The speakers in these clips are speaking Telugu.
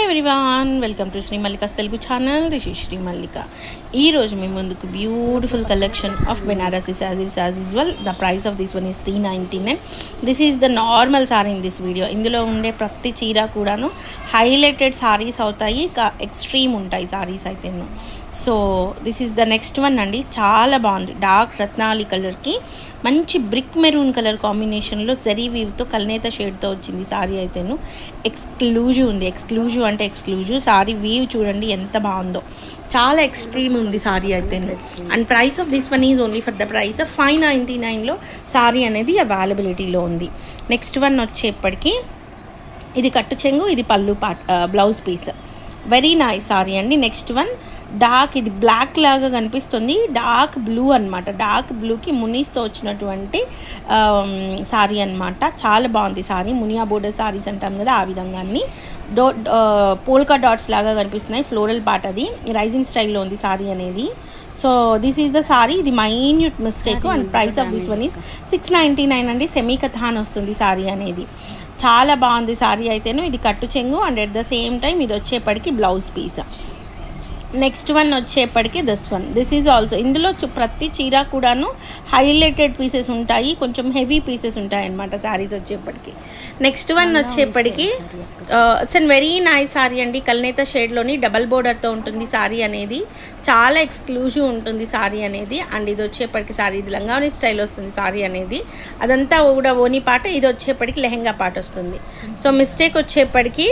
hi everyone welcome to Sri Mallika's Telugu channel this is Sri Mallika ఈరోజు మీ ముందుకు beautiful collection of Banarasi saris as usual the price of this one is three ninety nine this is the normal sari in this video ఇందులో ఉండే ప్రతి చీర కూడాను హైలైటెడ్ సారీస్ అవుతాయి ఎక్స్ట్రీమ్ ఉంటాయి సారీస్ అయితే so this is the next one అండి చాలా బాగుంది డార్క్ రత్నాలి కలర్కి మంచి బ్రిక్ మెరూన్ కలర్ కాంబినేషన్లో జరీ వీవ్తో కల్నేత షేడ్తో వచ్చింది సారీ అయితేను ఎక్స్క్లూజివ్ ఉంది ఎక్స్క్లూజివ్ అంటే ఎక్స్క్లూజివ్ సారీ వీవ్ చూడండి ఎంత బాగుందో చాలా ఎక్స్ట్రీమ్ ఉంది సారీ అయితేను and price of this one is only for the price of five ninety నైన్లో సారీ అనేది అవైలబిలిటీలో ఉంది నెక్స్ట్ వన్ వచ్చేప్పటికి ఇది కట్టు చెంగు ఇది పళ్ళు పాట్ blouse piece very nice sari అండి నెక్స్ట్ వన్ డార్క్ ఇది బ్లాక్ లాగా కనిపిస్తుంది డార్క్ బ్లూ అనమాట డార్క్ బ్లూకి మునీస్తో వచ్చినటువంటి సారీ అనమాట చాలా బాగుంది సారీ మునియా బోర్డర్ సారీస్ అంటాం కదా ఆ విధంగా అన్ని డో పోల్కా డాట్స్ లాగా కనిపిస్తున్నాయి ఫ్లోరల్ పార్ట్ అది రైజింగ్ స్టైల్లో ఉంది సారీ అనేది so this is the sari ఇది minute mistake and price of this one is six ninety nine అండి సెమీ కథాన్ వస్తుంది సారీ అనేది చాలా బాగుంది సారీ అయితేను ఇది కట్టు చెంగు and at the same time ఇది వచ్చేప్పటికి బ్లౌజ్ పీస్ నెక్స్ట్ వన్ వచ్చేప్పటికి this one this is also ఇందులో ప్రతి చీర కూడాను హైలైటెడ్ పీసెస్ ఉంటాయి కొంచెం హెవీ పీసెస్ ఉంటాయి అనమాట శారీస్ వచ్చేప్పటికి నెక్స్ట్ వన్ వచ్చేప్పటికి it's an very nice sari అండి కల్నేత షేడ్లోని డబల్ బోర్డర్తో ఉంటుంది సారీ అనేది చాలా ఎక్స్క్లూజివ్ ఉంటుంది సారీ అనేది అండ్ ఇది వచ్చేప్పటికి సారీ ఇది లంగావని స్టైల్ వస్తుంది సారీ అనేది అదంతా కూడా ఓని పాట ఇది వచ్చేప్పటికి లెహెంగా పాట వస్తుంది సో మిస్టేక్ వచ్చేప్పటికి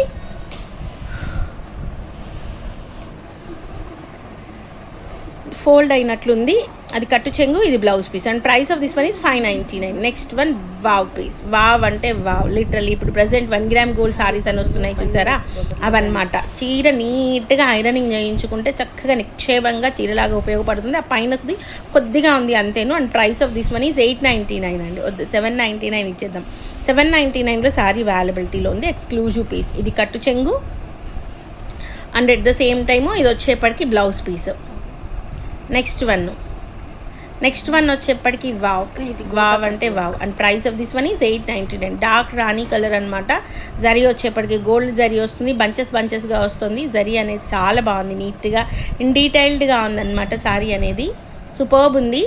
ఫోల్డ్ అయినట్లుంది అది కట్టు చెంగు ఇది blouse piece and price of this one is five ninety nine next one wow piece wow అంటే వావ్ లిటరల్లీ ఇప్పుడు present one gram gold saris అని వస్తున్నాయి చూసారా అవన్నమాట చీర నీట్గా ఐరనింగ్ చేయించుకుంటే చక్కగా నిక్షేపంగా చీరలాగా ఉపయోగపడుతుంది ఆ పైనది కొద్దిగా ఉంది అంతేను and price of this one is eight ninety nine అండి వద్దు సెవెన్ నైంటీ నైన్ ఇచ్చేద్దాం సెవెన్ నైంటీ నైన్లో సారీ అవైలబిలిటీలో ఉంది ఎక్స్క్లూజివ్ పీస్ ఇది కట్టు చెంగు and at the same time ఇది వచ్చేప్పటికి blouse piece next one next one వచ్చేప్పటికి వావ్ వావ్ అంటే wow and price of this one is eight ninety nine dark రాణి కలర్ అనమాట జరీ వచ్చేప్పటికి గోల్డ్ జరీ వస్తుంది బంచెస్ బంచెస్గా వస్తుంది జరీ అనేది చాలా బాగుంది నీట్గా ఇన్ డీటెయిల్డ్గా ఉందన్నమాట సారీ అనేది సూపర్బ్ ఉంది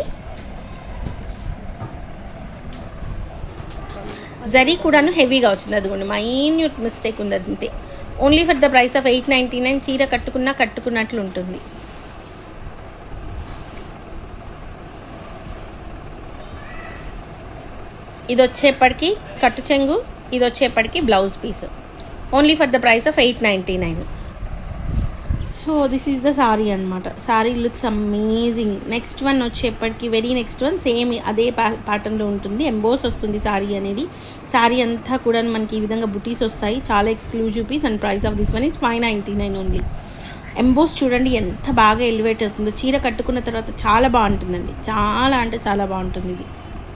జరీ కూడాను హెవీగా వచ్చింది అదిగోండి మైన్యూట్ మిస్టేక్ ఉంది అంతే only for the price of eight ninety nine చీర కట్టుకున్నా కట్టుకున్నట్లు ఉంటుంది ఇది వచ్చేప్పటికి కట్టు చెంగు ఇది వచ్చేప్పటికి blouse piece only for the price of eight ninety nine so this is the sari అనమాట sari looks amazing next one వచ్చేప్పటికి వెరీ నెక్స్ట్ వన్ సేమ్ అదే పా ప్యాటర్న్లో ఉంటుంది ఎంబోస్ వస్తుంది సారీ అనేది సారీ అంతా కూడా మనకి ఈ విధంగా బుటీస్ వస్తాయి చాలా exclusive piece and price of this one is five ninety nine only emboss చూడండి ఎంత బాగా ఎలివేట్ అవుతుందో చీర కట్టుకున్న తర్వాత చాలా బాగుంటుందండి చాలా అంటే చాలా బాగుంటుంది ఇది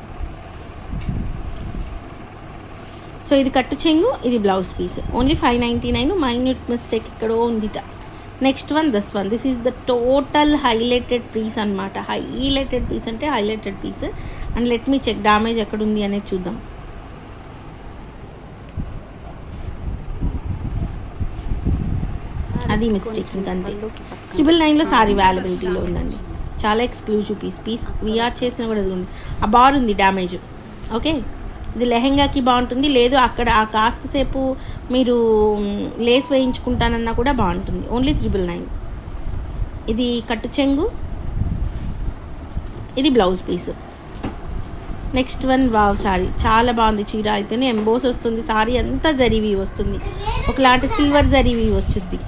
సో ఇది కట్టు చెంగు ఇది blouse piece only five ninety nine minute mistake ఎక్కడో ఉందిట next one this one this is the total highlighted piece అనమాట హైలైటెడ్ పీస్ అంటే highlighted piece and let me check damage ఎక్కడ ఉంది అనేది చూద్దాం అది మిస్టేక్ ఇంకంతే ట్రిపుల్ నైన్లో సారీ అవైలబిలిటీలో ఉందండి చాలా ఎక్స్క్లూజివ్ పీస్ పీస్ వీఆర్ చేసిన కూడా ఉంది ఆ బార్ ఉంది డ్యామేజ్ ఓకే ఇది లెహెంగాకి బాగుంటుంది లేదు అక్కడ ఆ కాస్త సేపు మీరు లేస్ వేయించుకుంటానన్నా కూడా బాగుంటుంది ఓన్లీ త్రిబుల్ నైన్ ఇది కట్టు చెంగు ఇది blouse piece next one wow sari చాలా బాగుంది చీర అయితేనే ఎంబోస్ వస్తుంది సారీ అంతా జరీవి వస్తుంది ఒకలాంటి సిల్వర్ జరీవి వచ్చుద్ది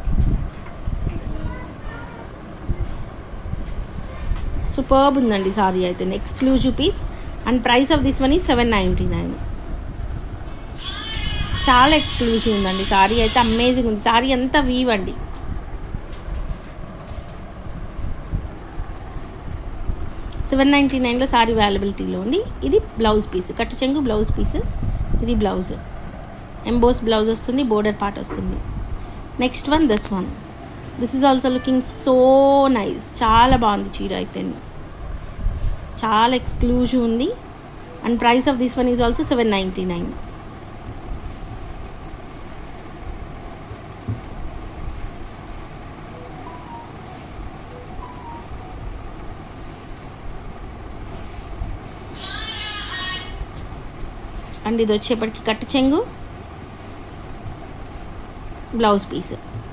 సూపర్బ్ ఉందండి సారీ అయితే exclusive piece and price of this one is seven ninety nine చాలా ఎక్స్క్లూజివ్ ఉందండి సారీ అయితే అమేజింగ్ ఉంది సారీ అంతా వీవ్ అండి సెవెన్ నైంటీ నైన్లో సారీ అవైలబిలిటీలో ఉంది ఇది బ్లౌజ్ పీస్ కట్టు చెంగు బ్లౌజ్ పీస్ ఇది బ్లౌజ్ ఎంబోస్ బ్లౌజ్ వస్తుంది బోర్డర్ పార్ట్ వస్తుంది next one this one this is also looking so nice చాలా బాగుంది చీర అయితే చాలా ఎక్స్క్లూజివ్ ఉంది and price of this one is also seven ninety nine and ఇది వచ్చేప్పటికి కట్టు చెంగు blouse piece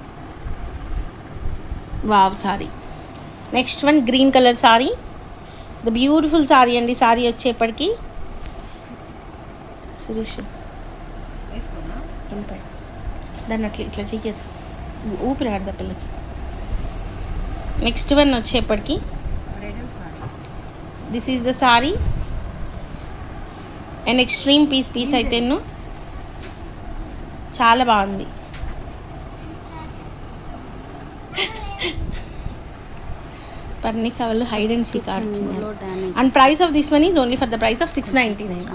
wow sari next one green colour sari the beautiful sari అండి సారీ వచ్చేప్పటికి సురేష్ ఇంపాడు దాన్ని అట్లా ఇట్లా చెయ్యదు ఊపిరి ఆడదా పిల్లకి నెక్స్ట్ వన్ వచ్చేప్పటికి this is the sari and extreme piece piece అయితేను చాలా బాగుంది పర్ణిక వాళ్ళు హైడ్ అండ్ సీక్ ఆడుతున్నారు and price of this one is only for the price of six ninety nine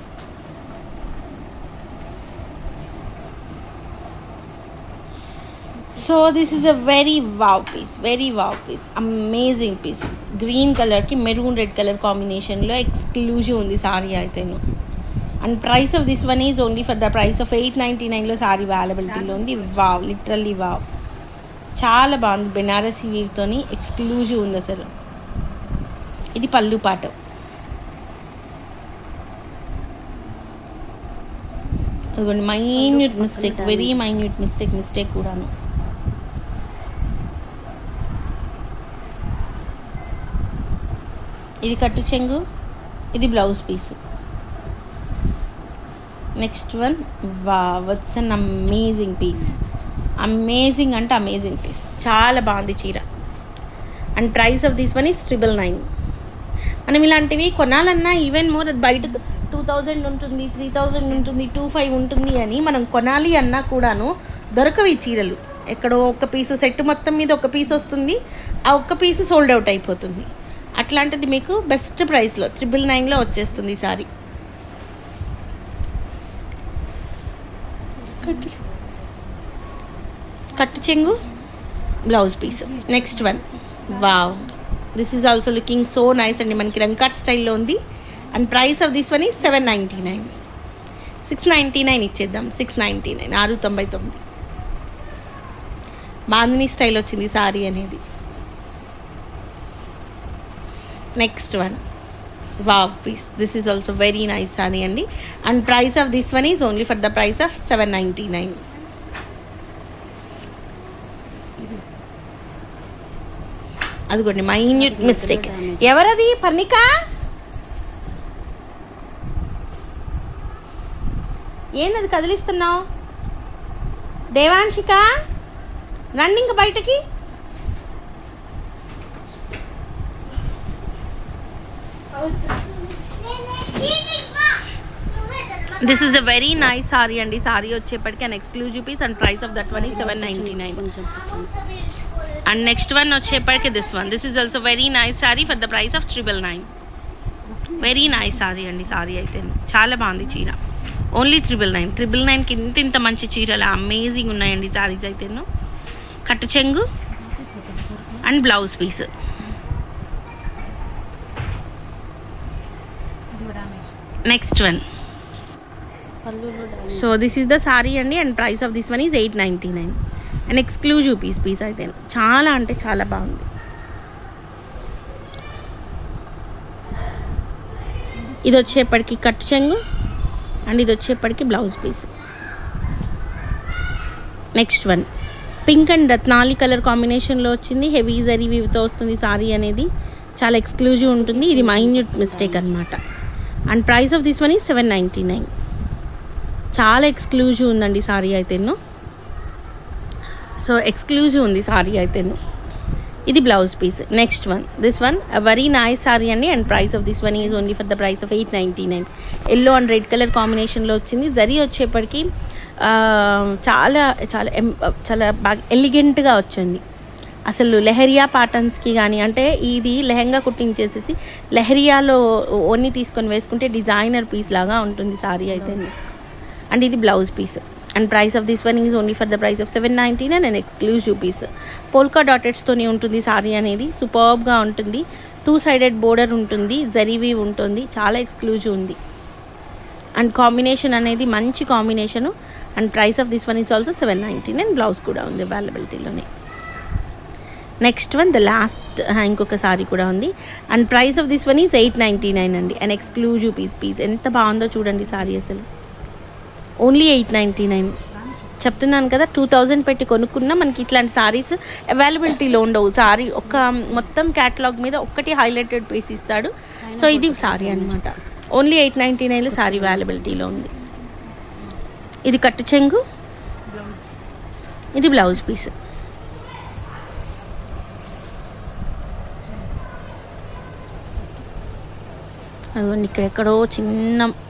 so this is a very wow piece very wow piece amazing piece green కలర్కి మెరూన్ రెడ్ కలర్ కాంబినేషన్లో ఎక్స్క్లూజివ్ ఉంది సారీ అయితేను and price of this one is only for the price of eight ninety నైన్లో సారీ అవైలబిలిటీలో ఉంది వావ్ లిటరల్లీ వావ్ చాలా బాగుంది బెనారసీ వీవ్తోని ఎక్స్క్లూజివ్ ఉంది అసలు ఇది పళ్ళు పాట అదిగోండి minute mistake very minute mistake mistake కూడాను ఇది కట్టు చెంగు ఇది బ్లౌజ్ పీస్ నెక్స్ట్ వన్ వా what's an amazing piece amazing అంటే అమేజింగ్ పీస్ చాలా బాగుంది చీర and price of this one is triple nine మనం ఇలాంటివి కొనాలన్నా ఈవెన్ మోర్ బయట టూ థౌజండ్ ఉంటుంది త్రీ థౌజండ్ ఉంటుంది టూ ఫైవ్ ఉంటుంది అని మనం కొనాలి అన్నా కూడాను దొరకవు ఈ చీరలు ఎక్కడో ఒక పీసు సెట్ మొత్తం మీద ఒక పీస్ వస్తుంది ఆ ఒక్క పీసు సోల్డ్ అవుట్ అయిపోతుంది అట్లాంటిది మీకు బెస్ట్ ప్రైస్లో త్రిబుల్ నైన్లో వచ్చేస్తుంది ఈ సారీ కట్టు కట్టు చెంగు blouse piece next one wow this is also looking so nice అండి మనకి రంకాట్ స్టైల్లో ఉంది and price of this one is seven ninety nine six ninety nine ఇచ్చేద్దాం సిక్స్ నైంటీ నైన్ ఆరు తొంభై తొమ్మిది బాందిని స్టైల్ వచ్చింది సారీ అనేది next one wow piece this is also very nice sari అండి and price of this one is only for the price of seven ninety nine అదిగోండి మైన్యూట్ మిస్టేక్ ఎవరది పర్ణిక ఏంది కదిలిస్తున్నావు దేవాంశిక రండి ఇంక బయటకి this is a very nice sari అండి సారీ వచ్చేప్పటికి and exclusive piece and price of that one is seven ninety nine and next one వచ్చేప్పటికి this one this is also very nice sari for the price of triple nine very nice sari అండి సారీ అయితే చాలా బాగుంది చీర ఓన్లీ త్రిబుల్ నైన్ త్రిబుల్ నైన్కి ఇంత ఇంత మంచి చీరలు అమేజింగ్ ఉన్నాయండి సారీస్ అయితే కట్టు చెంగు and blouse piece next one so this is the sari అండి and price of this one is eight ninety nine and exclusive piece piece అయితే చాలా అంటే చాలా బాగుంది ఇది వచ్చేప్పటికి కట్టు చెంగు అండ్ ఇది వచ్చేప్పటికి blouse piece next one pink and రత్నాలి కలర్ కాంబినేషన్లో వచ్చింది హెవీ జరీ వీవ్తో వస్తుంది సారీ అనేది చాలా ఎక్స్క్లూజివ్ ఉంటుంది ఇది మైన్యూట్ మిస్టేక్ అనమాట and price of this one is seven ninety nine చాలా ఎక్స్క్లూజివ్ ఉందండి సారీ అయితేను సో ఎక్స్క్లూజివ్ ఉంది సారీ అయితేను ఇది blouse piece next one this one very nice sari అండి and price of this one is only for the price of eight ninety nine yellow and red colour కాంబినేషన్లో వచ్చింది జరీ వచ్చేప్పటికి ఆ, చాలా చాలా ఎం- చాలా బాగా ఎలిగెంట్గా వచ్చింది అసలు లెహరియా ప్యాటర్న్స్కి కానీ అంటే ఇది లెహంగా కుట్టించేసేసి లెహరియాలో ఓన్ని తీసుకొని వేసుకుంటే డిజైనర్ పీస్ లాగా ఉంటుంది సారీ అయితే అండ్ ఇది blouse piece and price of this one is only for the price of seven ninety nine and exclusive piece polka డాటెడ్స్తోనే ఉంటుంది సారీ అనేది సూపర్బ్గా ఉంటుంది టూ సైడెడ్ బోర్డర్ ఉంటుంది జరీవి ఉంటుంది చాలా ఎక్స్క్లూజివ్ ఉంది అండ్ కాంబినేషన్ అనేది మంచి combination and price of this one is also seven ninety nine blouse కూడా ఉంది అవైలబిలిటీలోనే నెక్స్ట్ వన్ ద లాస్ట్ ఇంకొక సారీ కూడా ఉంది and price of this one is eight ninety nine అండి అండ్ ఎక్స్క్లూజివ్ పీస్ పీస్ ఎంత బాగుందో చూడండి సారీ అసలు ఓన్లీ ఎయిట్ నైంటీ నైన్ చెప్తున్నాను కదా టూ థౌజండ్ పెట్టి కొనుక్కున్నా మనకి ఇట్లాంటి సారీస్ అవైలబిలిటీలో ఉండవు సారీ ఒక మొత్తం క్యాటలాగ్ మీద ఒక్కటి హైలైటెడ్ పీస్ ఇస్తాడు సో ఇది సారీ అనమాట ఓన్లీ ఎయిట్ నైంటీ నైన్లో సారీ అవైలబిలిటీలో ఉంది ఇది కట్టు చెంగు ఇది బ్లౌజ్ పీస్ అదిగోండి ఇక్కడ ఎక్కడో చిన్న